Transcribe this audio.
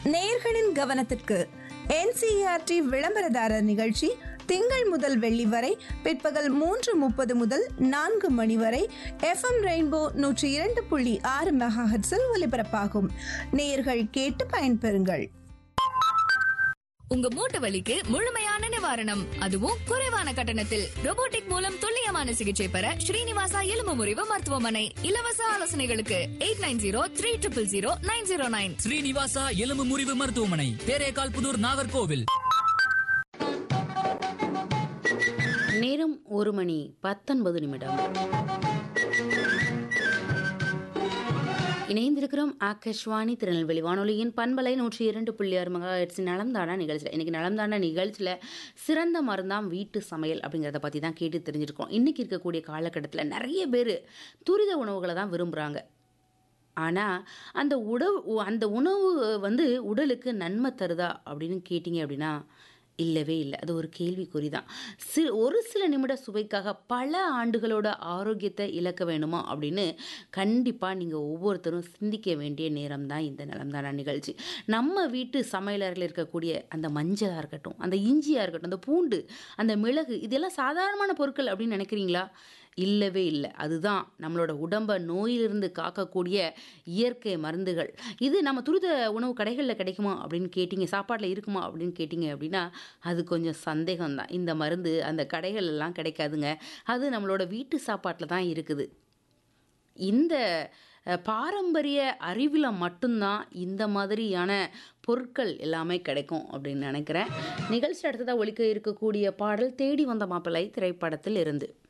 நேயர்களின் கவனத்திற்கு என்சிஆர்டி விளம்பரதாரர் நிகழ்ச்சி திங்கள் முதல் வெள்ளி வரை பிற்பகல் மூன்று முப்பது முதல் நான்கு மணி வரை எஃப்எம் ரெயின்போ நூற்றி இரண்டு புள்ளி ஆறு மெகாஹெட்ஸில் ஒலிபரப்பாகும் நேயர்கள் கேட்டு பயன்பெறுங்கள் உங்க மூட்டு வலிக்கு முழுமையான நிவாரணம் அதுவும் குறைவான கட்டணத்தில் robotic மூலம் துல்லியமான சிகிச்சை பெற ஸ்ரீனிவாசா எலும்பு முறிவு மருத்துவமனை இலவச ஆலோசனைகளுக்கு eight nine zero three triple zero nine zero nine Srinivasa எலும்பு முறிவு மருத்துவமனை தேரேகால் புதூர் நாகர்கோவில் நேரம் ஒரு மணி பத்தொன்பது நிமிடம் இணைந்திருக்கிறோம் ஆகாஷ்வாணி திருநெல்வேலி வானொலியின் பண்பலை நூற்றி இரண்டு புள்ளி ஆறு மெகாஹெட்ஸின் நலம்தானா நிகழ்ச்சியில் இன்றைக்கி நலம்தானா நிகழ்ச்சியில் சிறந்த மருந்தாம் வீட்டு சமையல் அப்படிங்கிறத பற்றி தான் கேட்டு தெரிஞ்சிருக்கோம் இன்றைக்கி இருக்கக்கூடிய காலகட்டத்தில் நிறைய பேர் துரித உணவுகளை தான் விரும்புகிறாங்க ஆனால் அந்த உணவு அந்த உணவு வந்து உடலுக்கு நன்மை தருதா அப்படின்னு கேட்டிங்க அப்படின்னா இல்லவே இல்லை அது ஒரு கேள்விக்குறி தான் சி ஒரு சில நிமிட சுவைக்காக பல ஆண்டுகளோட ஆரோக்கியத்தை இழக்க வேணுமா அப்படின்னு கண்டிப்பாக நீங்கள் ஒவ்வொருத்தரும் சிந்திக்க வேண்டிய நேரம் தான் இந்த நிலம்தான நிகழ்ச்சி நம்ம வீட்டு சமையலறையில் இருக்கக்கூடிய அந்த மஞ்சளாக இருக்கட்டும் அந்த இஞ்சியாக இருக்கட்டும் அந்த பூண்டு அந்த மிளகு இதெல்லாம் சாதாரணமான பொருட்கள் அப்படின்னு நினைக்கிறீங்களா இல்லவே இல்லை அதுதான் நம்மளோட உடம்பை நோயிலிருந்து காக்கக்கூடிய இயற்கை மருந்துகள் இது நம்ம துரித உணவு கடைகளில் கிடைக்குமா அப்படின்னு கேட்டிங்க சாப்பாட்டில் இருக்குமா அப்படின்னு கேட்டிங்க அப்படின்னா அது கொஞ்சம் சந்தேகம்தான் இந்த மருந்து அந்த கடைகள் எல்லாம் கிடைக்காதுங்க அது நம்மளோட வீட்டு சாப்பாட்டில் தான் இருக்குது இந்த அஹ், பாரம்பரிய அறிவில் மட்டும்தான் இந்த மாதிரியான பொருட்கள் எல்லாமே கிடைக்கும் அப்படின்னு நினைக்கிறேன் நிகழ்ச்சி அடுத்ததாக ஒழிக்க இருக்கக்கூடிய பாடல் தேடி வந்த மாப்பிள்ளை திரைப்படத்தில் இருந்து